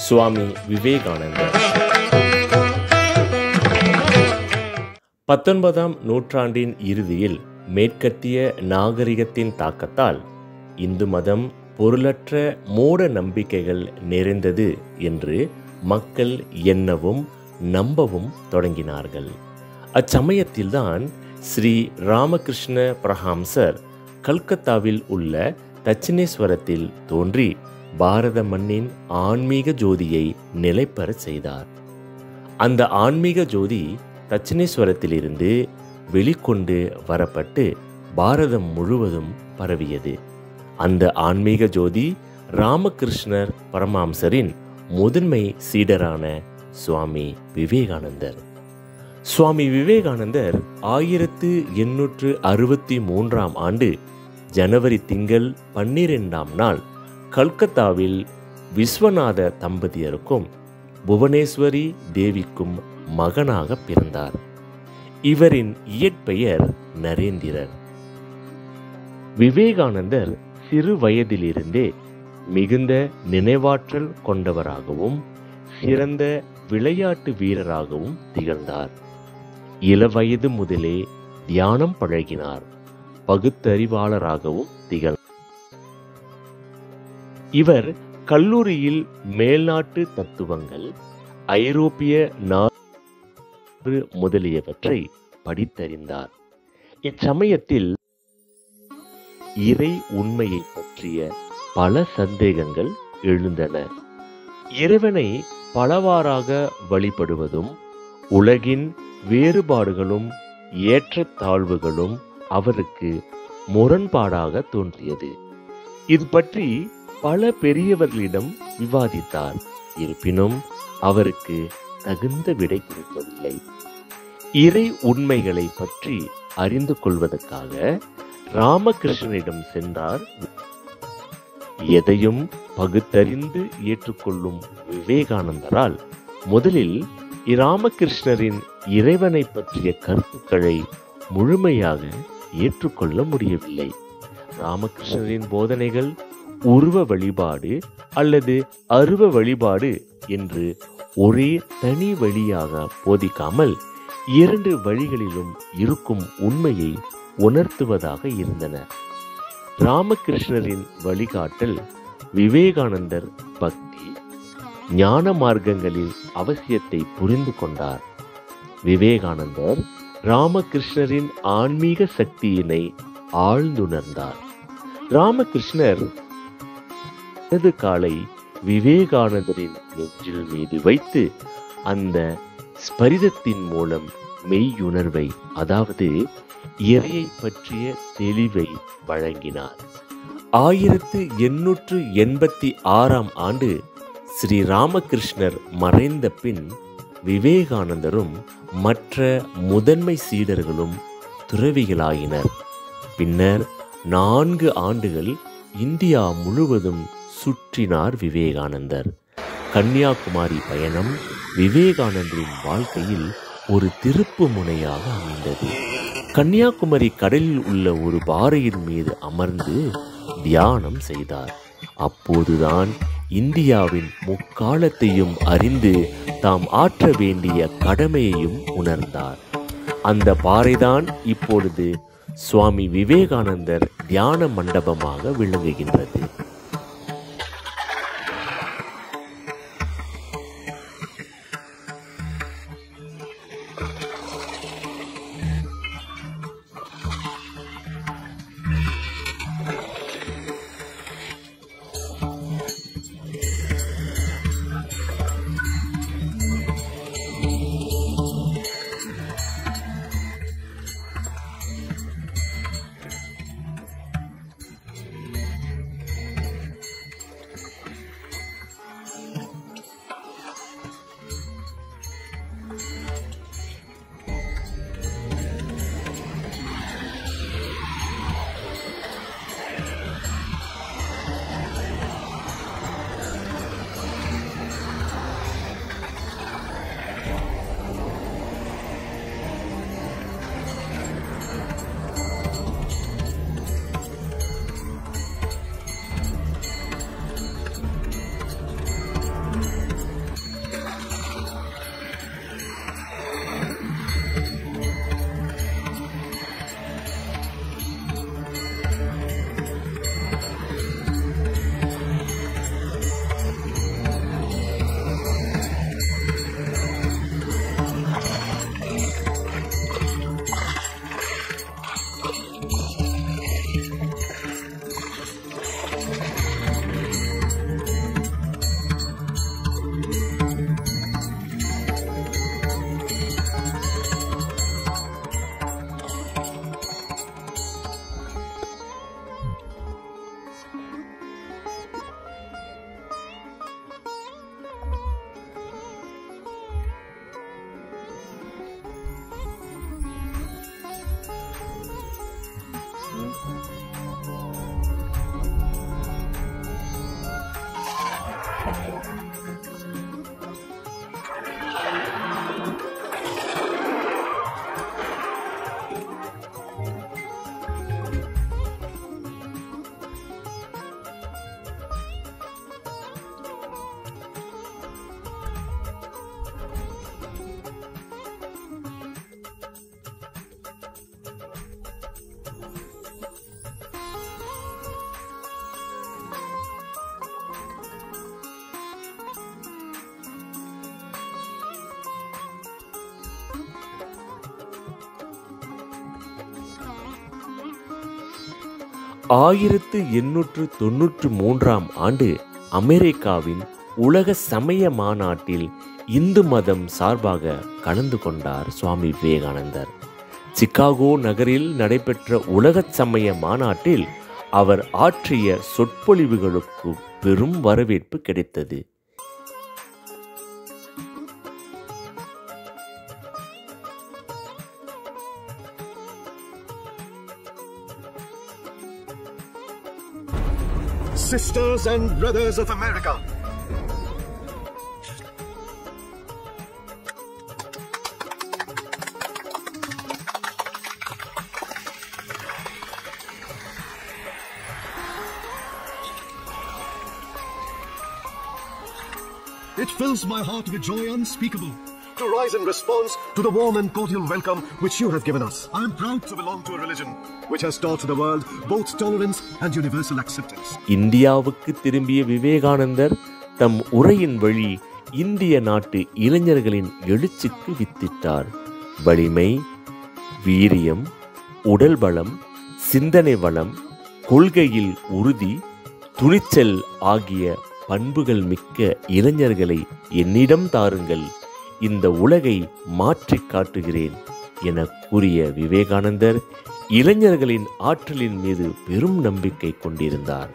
சுவாமி விவேகானந்தர் பத்தொன்பதாம் நூற்றாண்டின் இறுதியில் மேற்கத்திய நாகரிகத்தின் தாக்கத்தால் இந்து மதம் பொருளற்ற மூட நம்பிக்கைகள் நிறைந்தது என்று மக்கள் எண்ணவும் நம்பவும் தொடங்கினார்கள் அச்சமயத்தில்தான் ஸ்ரீ ராமகிருஷ்ண பரஹாம்சர் கல்கத்தாவில் உள்ள தட்சிணேஸ்வரத்தில் தோன்றி பாரத மண்ணின் ஆன்மீக ஜோதியை நிலைப்பெறச் செய்தார் அந்த ஆன்மீக ஜோதி தட்சிணேஸ்வரத்திலிருந்து வெளிக்கொண்டு வரப்பட்டு பாரதம் முழுவதும் பரவியது அந்த ஆன்மீக ஜோதி ராமகிருஷ்ணர் பரமாம்சரின் முதன்மை சீடரான சுவாமி விவேகானந்தர் சுவாமி விவேகானந்தர் ஆயிரத்து எண்ணூற்று அறுபத்தி மூன்றாம் ஆண்டு ஜனவரி திங்கள் பன்னிரெண்டாம் நாள் கல்கத்தாவில் விஸ்வநாத தம்பதியருக்கும் புவனேஸ்வரி தேவிக்கும் மகனாக பிறந்தார் இவரின் இயற்பெயர் நரேந்திரர் விவேகானந்தர் சிறு வயதிலிருந்தே மிகுந்த நினைவாற்றல் கொண்டவராகவும் சிறந்த விளையாட்டு வீரராகவும் திகழ்ந்தார் இளவயது முதலே தியானம் பழகினார் பகுத்தறிவாளராகவும் திகழ் இவர் கல்லூரியில் மேல்நாட்டு தத்துவங்கள் ஐரோப்பிய நாடு முதலியவற்றை படித்தறிந்தார் இச்சமயத்தில் இறை உண்மையை பற்றிய பல சந்தேகங்கள் எழுந்தன இறைவனை பலவாறாக வழிபடுவதும் உலகின் வேறுபாடுகளும் ஏற்றத்தாழ்வுகளும் அவருக்கு முரண்பாடாக தோன்றியது இது பற்றி பல பெரியவர்களிடம் விவாதித்தார் இருப்பினும் அவருக்கு தகுந்த விடை கிடைக்கவில்லை இறை உண்மைகளை பற்றி அறிந்து கொள்வதற்காக ராமகிருஷ்ணனிடம் சென்றார் எதையும் பகுத்தறிந்து ஏற்றுக்கொள்ளும் விவேகானந்தரால் முதலில் இராமகிருஷ்ணரின் இறைவனை பற்றிய கருத்துக்களை முழுமையாக ஏற்றுக்கொள்ள முடியவில்லை ராமகிருஷ்ணரின் போதனைகள் உருவ வழிபாடு அல்லது அருவ வழிபாடு என்று ஒரே தனி வழியாக போதிக்காமல் இரண்டு வழிகளிலும் இருக்கும் உண்மையை உணர்த்துவதாக இருந்தன ராமகிருஷ்ணரின் வழிகாட்டல் விவேகானந்தர் பக்தி ஞான மார்க்கங்களின் அவசியத்தை புரிந்து கொண்டார் விவேகானந்தர் ராமகிருஷ்ணரின் ஆன்மீக சக்தியினை ஆழ்ந்துணர்ந்தார் ராமகிருஷ்ணர் இடது காலை விவேகானந்தரின் நெஞ்சில் மீது வைத்து அந்த ஸ்பரிதத்தின் மூலம் மெய்யுணர்வை அதாவது இறையை பற்றிய தெளிவை வழங்கினார் ஆயிரத்து எண்ணூற்று எண்பத்தி ஆறாம் ஆண்டு ஸ்ரீ ராமகிருஷ்ணர் மறைந்த பின் விவேகானந்தரும் மற்ற முதன்மை சீடர்களும் துறவிகளாயினர் பின்னர் நான்கு ஆண்டுகள் இந்தியா முழுவதும் சுற்றினார் விவேகானந்தர் கன்னியாகுமரி பயணம் விவேகானந்தரின் வாழ்க்கையில் ஒரு திருப்பு முனையாக அமைந்தது கன்னியாகுமரி கடலில் உள்ள ஒரு பாறையின் மீது அமர்ந்து தியானம் செய்தார் அப்போதுதான் இந்தியாவின் முக்காலத்தையும் அறிந்து தாம் ஆற்ற வேண்டிய கடமையையும் உணர்ந்தார் அந்த பாறைதான் இப்பொழுது சுவாமி விவேகானந்தர் தியான மண்டபமாக விளங்குகின்றது ஆயிரத்து எண்ணூற்று தொன்னூற்று மூன்றாம் ஆண்டு அமெரிக்காவின் உலக சமய மாநாட்டில் இந்து மதம் சார்பாக கலந்து கொண்டார் சுவாமி விவேகானந்தர் சிகாகோ நகரில் நடைபெற்ற உலக சமய மாநாட்டில் அவர் ஆற்றிய சொற்பொழிவுகளுக்கு பெரும் வரவேற்பு கிடைத்தது Sisters and brothers of America. It fills my heart with joy unspeakable to rise in response to the warm and cordial welcome which you have given us. I am proud to belong to a religion which has taught the world both tolerance and universal acceptance. இந்தியாவுக்கு திரும்பிய விவேகானந்தர் தம் உரையின் வழி இந்திய நாட்டு இளைஞர்களின் எழுச்சிக்கு வித்திட்டார் வலிமை வீரியம் உடல் பலம் சிந்தனை வளம் கொள்கையில் உறுதி துணிச்சல் ஆகிய பண்புகள் மிக்க இளைஞர்களை என்னிடம் தாருங்கள் இந்த உலகை மாற்றிக் காட்டுகிறேன் என கூறிய விவேகானந்தர் இளைஞர்களின் ஆற்றலின் மீது பெரும் நம்பிக்கை கொண்டிருந்தார்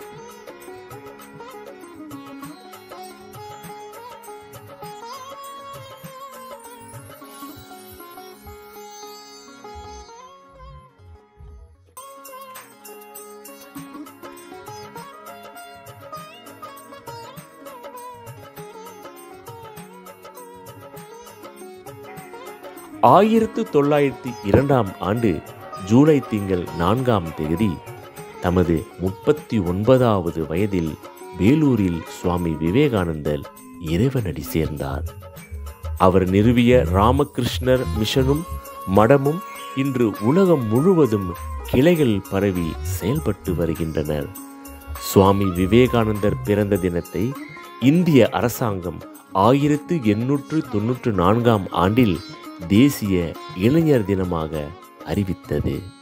ஆயிரத்து தொள்ளாயிரத்தி இரண்டாம் ஆண்டு ஜூலை திங்கள் நான்காம் தேதி தமது முப்பத்தி ஒன்பதாவது வயதில் வேலூரில் சுவாமி விவேகானந்தர் இறைவனடி சேர்ந்தார் அவர் நிறுவிய ராமகிருஷ்ணர் மிஷனும் மடமும் இன்று உலகம் முழுவதும் கிளைகள் பரவி செயல்பட்டு வருகின்றனர் சுவாமி விவேகானந்தர் பிறந்த தினத்தை இந்திய அரசாங்கம் ஆயிரத்து எண்ணூற்று தொன்னூற்று நான்காம் ஆண்டில் தேசிய இளைஞர் தினமாக அறிவித்தது